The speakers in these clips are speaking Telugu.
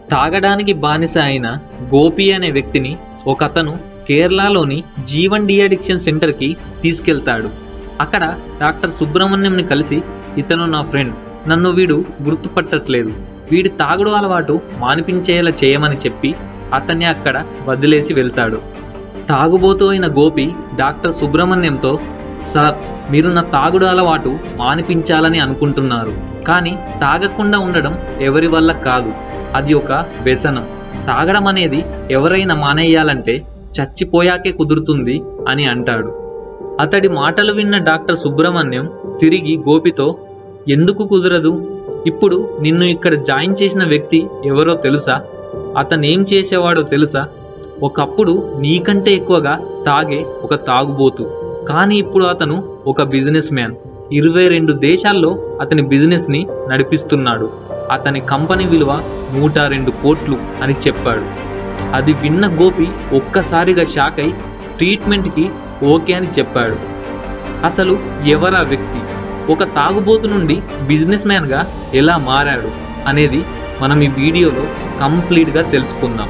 తాగడానికి బానిస అయిన గోపి అనే వ్యక్తిని ఒకతను కేరళలోని జీవన్ డిఅడిక్షన్ సెంటర్కి తీసుకెళ్తాడు అక్కడ డాక్టర్ సుబ్రహ్మణ్యంని కలిసి ఇతను నా ఫ్రెండ్ నన్ను వీడు గుర్తుపట్టట్లేదు వీడి తాగుడు అలవాటు మానిపించేలా చేయమని చెప్పి అతన్ని అక్కడ వదిలేసి వెళ్తాడు తాగుబోతూ అయిన గోపి డాక్టర్ సుబ్రహ్మణ్యంతో సార్ మీరు నా తాగుడు అలవాటు మానిపించాలని అనుకుంటున్నారు కానీ తాగకుండా ఉండడం ఎవరి వల్ల కాదు అది ఒక వ్యసనం తాగడం అనేది ఎవరైనా మానేయాలంటే చచ్చిపోయాకే కుదురుతుంది అని అంటాడు అతడి మాటలు విన్న డాక్టర్ సుబ్రహ్మణ్యం తిరిగి గోపితో ఎందుకు కుదరదు ఇప్పుడు నిన్ను ఇక్కడ జాయిన్ చేసిన వ్యక్తి ఎవరో తెలుసా అతను ఏం చేసేవాడో తెలుసా ఒకప్పుడు నీకంటే ఎక్కువగా తాగే ఒక తాగుబోతు కానీ ఇప్పుడు అతను ఒక బిజినెస్ మ్యాన్ ఇరవై రెండు దేశాల్లో అతని బిజినెస్ ని నడిపిస్తున్నాడు అతని కంపెనీ విలువ నూట రెండు కోట్లు అని చెప్పాడు అది విన్న గోపి ఒక్కసారిగా షాక్ అయి ట్రీట్మెంట్కి ఓకే అని చెప్పాడు అసలు ఎవరా వ్యక్తి ఒక తాగుబోతు నుండి బిజినెస్ మ్యాన్గా ఎలా మారాడు అనేది మనం ఈ వీడియోలో కంప్లీట్గా తెలుసుకుందాం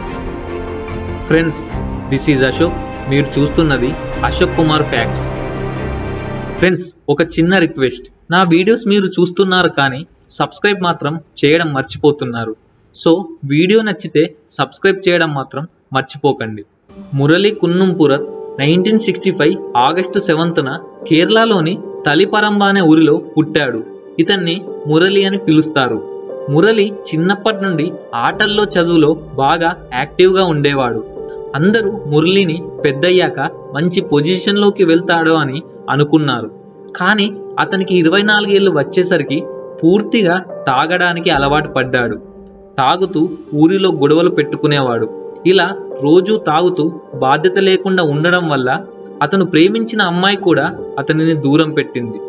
ఫ్రెండ్స్ దిస్ ఈజ్ అశోక్ మీరు చూస్తున్నది అశోక్ కుమార్ ఫ్యాక్ట్స్ ఫ్రెండ్స్ ఒక చిన్న రిక్వెస్ట్ నా వీడియోస్ మీరు చూస్తున్నారు కానీ సబ్స్క్రైబ్ మాత్రం చేయడం మర్చిపోతున్నారు సో వీడియో నచ్చితే సబ్స్క్రైబ్ చేయడం మాత్రం మర్చిపోకండి Murali Kunnumpurath nineteen sixty five August సెవెంత్న కేరళలోని తలిపరంబ అనే ఊరిలో పుట్టాడు ఇతన్ని మురళి అని పిలుస్తారు మురళి చిన్నప్పటి నుండి ఆటల్లో చదువులో బాగా యాక్టివ్గా ఉండేవాడు అందరూ మురళిని పెద్దయ్యాక మంచి పొజిషన్లోకి వెళ్తాడు అని అనుకున్నారు కానీ అతనికి ఇరవై నాలుగేళ్ళు వచ్చేసరికి పూర్తిగా తాగడానికి అలవాటు పడ్డాడు తాగుతూ ఊరిలో గొడవలు పెట్టుకునేవాడు ఇలా రోజూ తాగుతూ బాధ్యత లేకుండా ఉండడం వల్ల అతను ప్రేమించిన అమ్మాయి కూడా అతనిని దూరం పెట్టింది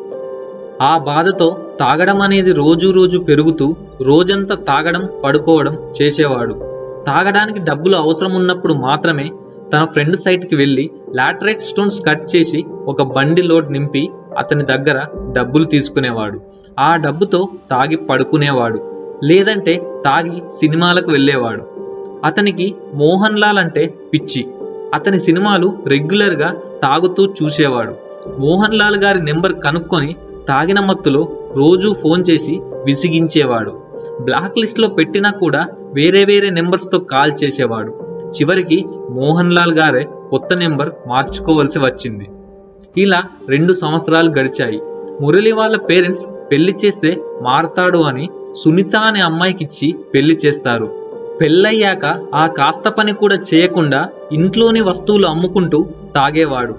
ఆ బాధతో తాగడం అనేది రోజు రోజు పెరుగుతూ రోజంతా తాగడం పడుకోవడం చేసేవాడు తాగడానికి డబ్బులు అవసరం ఉన్నప్పుడు మాత్రమే తన ఫ్రెండ్ సైట్కి వెళ్ళి లాటరైట్ స్టోన్స్ కట్ చేసి ఒక బండి లోడ్ నింపి అతని దగ్గర డబ్బులు తీసుకునేవాడు ఆ డబ్బుతో తాగి పడుకునేవాడు లేదంటే తాగి సినిమాలకు వెళ్ళేవాడు అతనికి మోహన్ లాల్ అంటే పిచ్చి అతని సినిమాలు రెగ్యులర్గా తాగుతూ చూసేవాడు మోహన్ లాల్ గారి నెంబర్ కనుక్కొని తాగిన మత్తులో రోజూ ఫోన్ చేసి విసిగించేవాడు బ్లాక్ లిస్ట్లో పెట్టినా కూడా వేరే వేరే నెంబర్స్తో కాల్ చేసేవాడు చివరికి మోహన్ లాల్ గారే కొత్త నెంబర్ మార్చుకోవలసి వచ్చింది ఇలా రెండు సంవత్సరాలు గడిచాయి మురళి వాళ్ళ పేరెంట్స్ పెళ్లి చేస్తే మారతాడు అని సునీత అనే అమ్మాయికిచ్చి పెళ్లి చేస్తారు పెళ్ళయ్యాక ఆ కాస్త పని కూడా చేయకుండా ఇంట్లోని వస్తువులు అమ్ముకుంటూ తాగేవాడు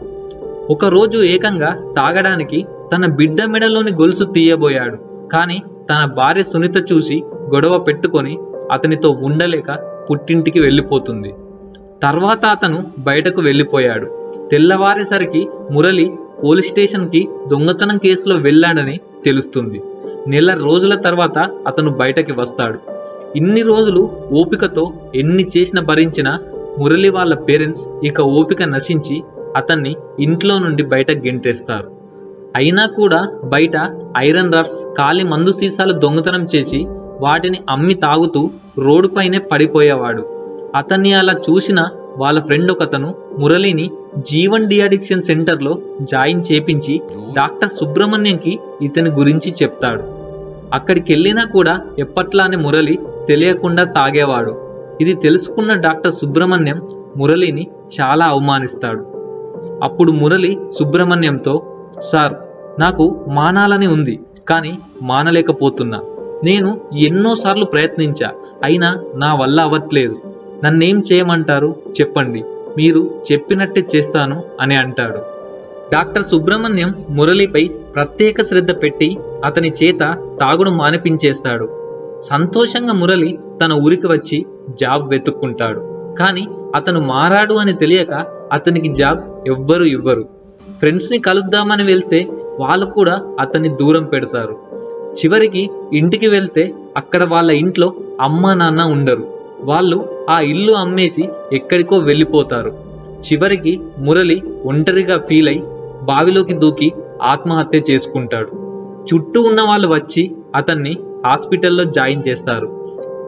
ఒకరోజు ఏకంగా తాగడానికి తన బిడ్డ మెడలోని గొలుసు తీయబోయాడు కానీ తన భార్య సునీత చూసి గొడవ పెట్టుకొని అతనితో ఉండలేక పుట్టింటికి వెళ్ళిపోతుంది తర్వాత అతను బయటకు వెళ్ళిపోయాడు తెల్లవారేసరికి మురళి పోలీస్ స్టేషన్కి దొంగతనం కేసులో వెళ్ళాడని తెలుస్తుంది నెల రోజుల తర్వాత అతను బయటకి వస్తాడు ఇన్ని రోజులు ఓపికతో ఎన్ని చేసిన భరించిన మురళి వాళ్ళ పేరెంట్స్ ఇక ఓపిక నశించి అతన్ని ఇంట్లో నుండి బయట గెంటేస్తారు అయినా కూడా బయట ఐరన్ రాడ్స్ ఖాళీ మందు సీసాలు దొంగతనం చేసి వాటిని అమ్మి తాగుతూ రోడ్డుపైనే పడిపోయేవాడు అతన్ని అలా చూసిన వాళ్ళ ఫ్రెండ్ ఒకతను మురళిని జీవన్ డిఅడిక్షన్ సెంటర్లో జాయిన్ చేపించి డాక్టర్ సుబ్రహ్మణ్యంకి ఇతని గురించి చెప్తాడు అక్కడికి వెళ్ళినా కూడా ఎప్పట్లానే మురళి తెలియకుండా తాగేవాడు ఇది తెలుసుకున్న డాక్టర్ సుబ్రహ్మణ్యం మురళిని చాలా అవమానిస్తాడు అప్పుడు మురళి సుబ్రహ్మణ్యంతో సార్ నాకు మానాలని ఉంది కానీ మానలేకపోతున్నా నేను ఎన్నోసార్లు ప్రయత్నించా అయినా నా వల్ల అవ్వట్లేదు నన్నేం చేయమంటారు చెప్పండి మీరు చెప్పినట్టే చేస్తాను అని అంటాడు డాక్టర్ సుబ్రహ్మణ్యం మురళిపై ప్రత్యేక శ్రద్ధ పెట్టి అతని చేత తాగుడు మానిపించేస్తాడు సంతోషంగా మురళి తన ఊరికి వచ్చి జాబ్ వెతుక్కుంటాడు కానీ అతను మారాడు అని తెలియక అతనికి జాబ్ ఎవ్వరు ఇవ్వరు ఫ్రెండ్స్ని కలుద్దామని వెళ్తే వాళ్ళు కూడా అతన్ని దూరం పెడతారు చివరికి ఇంటికి వెళ్తే అక్కడ వాళ్ళ ఇంట్లో అమ్మ నాన్న ఉండరు వాళ్ళు ఆ ఇల్లు అమ్మేసి ఎక్కడికో వెళ్ళిపోతారు చివరికి మురళి ఒంటరిగా ఫీల్ అయి బావిలోకి దూకి ఆత్మహత్య చేసుకుంటాడు చుట్టూ ఉన్న వాళ్ళు వచ్చి అతన్ని హాస్పిటల్లో జాయిన్ చేస్తారు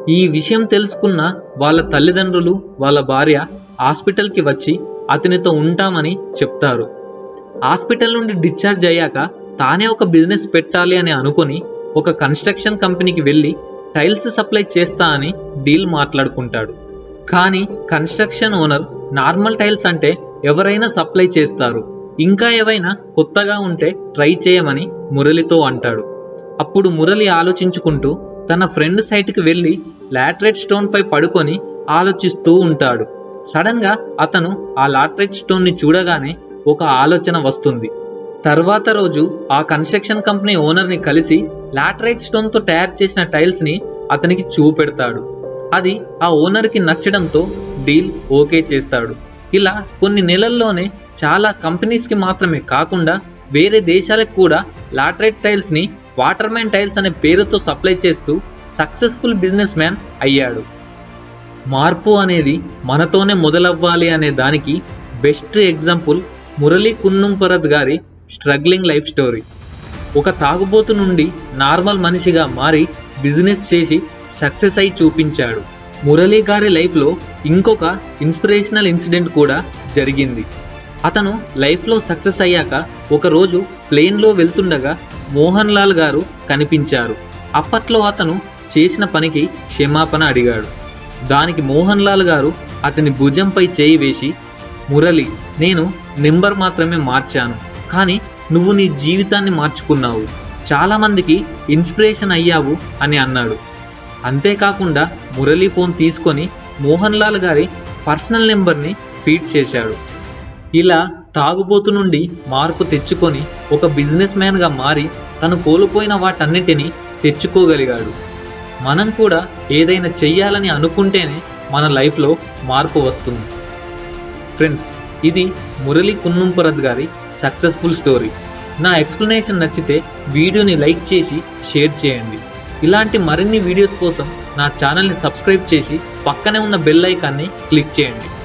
ఈ విషయం తెలుసుకున్న వాళ్ళ తల్లిదండ్రులు వాళ్ళ భార్య హాస్పిటల్కి వచ్చి అతనితో ఉంటామని చెప్తారు హాస్పిటల్ నుండి డిశ్చార్జ్ అయ్యాక తానే ఒక బిజినెస్ పెట్టాలి అని అనుకుని ఒక కన్స్ట్రక్షన్ కంపెనీకి వెళ్ళి టైల్స్ సప్లై చేస్తా అని డీల్ మాట్లాడుకుంటాడు కానీ కన్స్ట్రక్షన్ ఓనర్ నార్మల్ టైల్స్ అంటే ఎవరైనా సప్లై చేస్తారు ఇంకా ఏవైనా కొత్తగా ఉంటే ట్రై చేయమని మురళితో అంటాడు అప్పుడు మురళి ఆలోచించుకుంటూ తన ఫ్రెండ్ సైట్కి వెళ్ళి లాట్రైట్ స్టోన్ పై పడుకొని ఆలోచిస్తూ ఉంటాడు సడన్ గా అతను ఆ లాట్రైట్ స్టోన్ ని చూడగానే ఒక ఆలోచన వస్తుంది తర్వాత రోజు ఆ కన్స్ట్రక్షన్ కంపెనీ ఓనర్ ని కలిసి లాటరైట్ స్టోన్ తో తయారు చేసిన టైల్స్ ని అతనికి చూపెడతాడు అది ఆ ఓనర్ కి నచ్చడంతో డీల్ ఓకే చేస్తాడు ఇలా కొన్ని నెలల్లోనే చాలా కంపెనీస్ కి మాత్రమే కాకుండా వేరే దేశాలకు కూడా లాటరైట్ టైల్స్ ని వాటర్ మ్యాన్ టైల్స్ అనే పేరుతో సప్లై చేస్తూ సక్సెస్ఫుల్ బిజినెస్ మ్యాన్ అయ్యాడు మార్పు అనేది మనతోనే మొదలవ్వాలి అనే దానికి బెస్ట్ ఎగ్జాంపుల్ మురళీ కున్నుంపరద్ గారి స్ట్రగ్లింగ్ లైఫ్ స్టోరీ ఒక తాగుబోతు నుండి నార్మల్ మనిషిగా మారి బిజినెస్ చేసి సక్సెస్ అయి చూపించాడు మురళీ గారి లైఫ్లో ఇంకొక ఇన్స్పిరేషనల్ ఇన్సిడెంట్ కూడా జరిగింది అతను లైఫ్లో సక్సెస్ అయ్యాక ఒకరోజు ప్లేన్లో వెళ్తుండగా మోహన్ లాల్ గారు కనిపించారు అప్పట్లో అతను చేసిన పనికి క్షమాపణ అడిగాడు దానికి మోహన్ లాల్ గారు అతని భుజంపై చేయి వేసి మురళి నేను నెంబర్ మాత్రమే మార్చాను కానీ నువ్వు నీ జీవితాన్ని మార్చుకున్నావు చాలా మందికి ఇన్స్పిరేషన్ అయ్యావు అని అన్నాడు అంతేకాకుండా మురళి ఫోన్ తీసుకొని మోహన్ లాల్ గారి పర్సనల్ నెంబర్ని ఫీడ్ చేశాడు ఇలా తాగుబోతు నుండి మార్పు తెచ్చుకొని ఒక బిజినెస్ మ్యాన్గా మారి తను కోల్పోయిన వాటన్నిటిని తెచ్చుకోగలిగాడు మనం కూడా ఏదైనా చెయ్యాలని అనుకుంటేనే మన లైఫ్లో మార్పు వస్తుంది ఫ్రెండ్స్ ఇది మురళి కున్నుంపరద్ గారి సక్సెస్ఫుల్ స్టోరీ నా ఎక్స్ప్లెనేషన్ నచ్చితే వీడియోని లైక్ చేసి షేర్ చేయండి ఇలాంటి మరిన్ని వీడియోస్ కోసం నా ఛానల్ని సబ్స్క్రైబ్ చేసి పక్కనే ఉన్న బెల్ ఐకాన్ని క్లిక్ చేయండి